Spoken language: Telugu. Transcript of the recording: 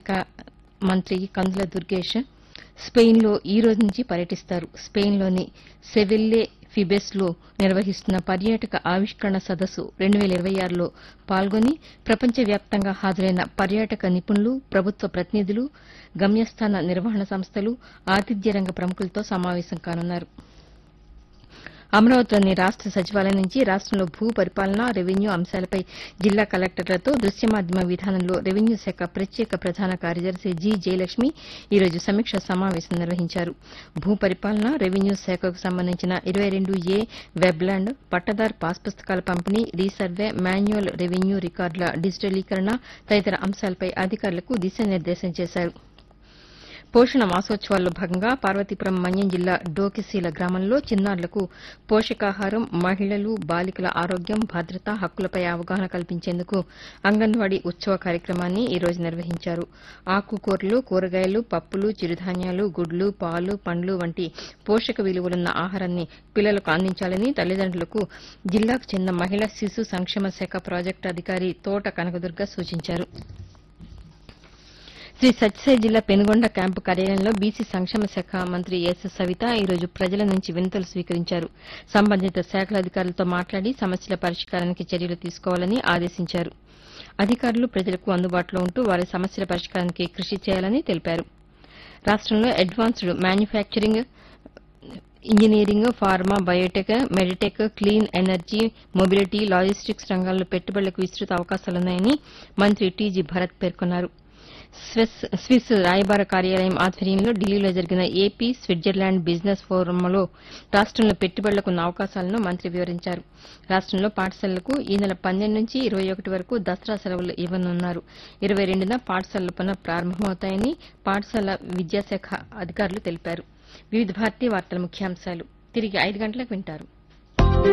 మంత్రి కందుల దుర్గేష్ స్పెయిన్లో ఈ రోజు నుంచి పర్యటిస్తారు స్పెయిన్లోని సెవిల్లే ఫిబెస్ లో నిర్వహిస్తున్న పర్యాటక ఆవిష్కరణ సదస్సు రెండు వేల ఇరవై ఆరులో పాల్గొని ప్రపంచవ్యాప్తంగా హాజరైన పర్యాటక నిపుణులు ప్రభుత్వ ప్రతినిధులు గమ్యస్థాన నిర్వహణ సంస్థలు ఆతిథ్య రంగ ప్రముఖులతో సమావేశం కానున్నారు అమరావతిలోని రాష్ట సచివాలయం నుంచి రాష్టంలో భూ పరిపాలన రెవెన్యూ అంశాలపై జిల్లా కలెక్టర్లతో దృశ్య మాధ్యమ విధానంలో రెవెన్యూ శాఖ ప్రత్యేక ప్రధాన కార్యదర్శి జి జయలక్ష్మి ఈ రోజు సమీక్ష సమావేశం నిర్వహించారు భూ పరిపాలన రెవెన్యూ శాఖకు సంబంధించిన ఇరవై రెండు ఏ వెబ్లాండ్ పట్టదారు పాస్ పుస్తకాల పంపిణీ రీసర్వే మాన్యువల్ రెవెన్యూ రికార్డుల డిజిటలీకరణ తదితర అంశాలపై అధికారులకు దిశానిర్దేశం చేశారు పోషణ మాసోత్సవాల్లో భాగంగా పార్వతీపురం మన్యం జిల్లా డోకిసీల గ్రామంలో చిన్నారులకు పోషకాహారం మహిళలు బాలికల ఆరోగ్యం భద్రత హక్కులపై అవగాహన కల్పించేందుకు అంగన్వాడీ ఉత్సవ కార్యక్రమాన్ని ఈ రోజు నిర్వహించారు ఆకుకూరలు కూరగాయలు పప్పులు చిరుధాన్యాలు గుడ్లు పాలు పండ్లు వంటి పోషక విలువలున్న ఆహారాన్ని పిల్లలకు అందించాలని తల్లిదండ్రులకు జిల్లాకు చెందిన మహిళా శిశు సంక్షేమ శాఖ ప్రాజెక్టు అధికారి తోట కనకదుర్గ సూచించారు శ్రీ సత్యసాయి జిల్లా పెనుగొండ క్యాంపు కార్యాలయంలో బీసీ సంక్షేమ శాఖ మంత్రి ఎస్ సవిత ఈ రోజు ప్రజల నుంచి వినతులు స్వీకరించారు సంబంధిత శాఖల అధికారులతో మాట్లాడి సమస్యల పరిష్కారానికి చర్యలు తీసుకోవాలని ఆదేశించారు అధికారులు ప్రజలకు అందుబాటులో ఉంటూ వారి సమస్యల పరిష్కారానికి కృషి చేయాలని తెలిపారు రాష్టంలో advanced manufacturing engineering pharma biotech meditech clean energy mobility logistics రంగాల్లో పెట్టుబడులకు విస్తృత అవకాశాలున్నాయని మంత్రి టీజీ భరత్ పేర్కొన్నారు స్విస్ స్విస్ రాయబార కార్యాలయం ఆధ్వర్యంలో ఢిల్లీలో జరిగిన ఏపీ స్విట్జర్లాండ్ బిజినెస్ ఫోరంలో రాష్టంలో పెట్టుబడులకు ఉన్న అవకాశాలను మంత్రి వివరించారు రాష్టంలో పాఠశాలలకు ఈ నెల పన్నెండు నుంచి ఇరవై ఒకటి వరకు దసరా సెలవులు ఇవ్వనున్నారు ఇరవై రెండున పాఠశాలలు పునః ప్రారంభమవుతాయని పాఠశాల విద్యాశాఖ అధికారులు తెలిపారు వివిధ భారతీయ వార్తల ముఖ్యాంశాలు తిరిగి ఐదు గంటలకు వింటారు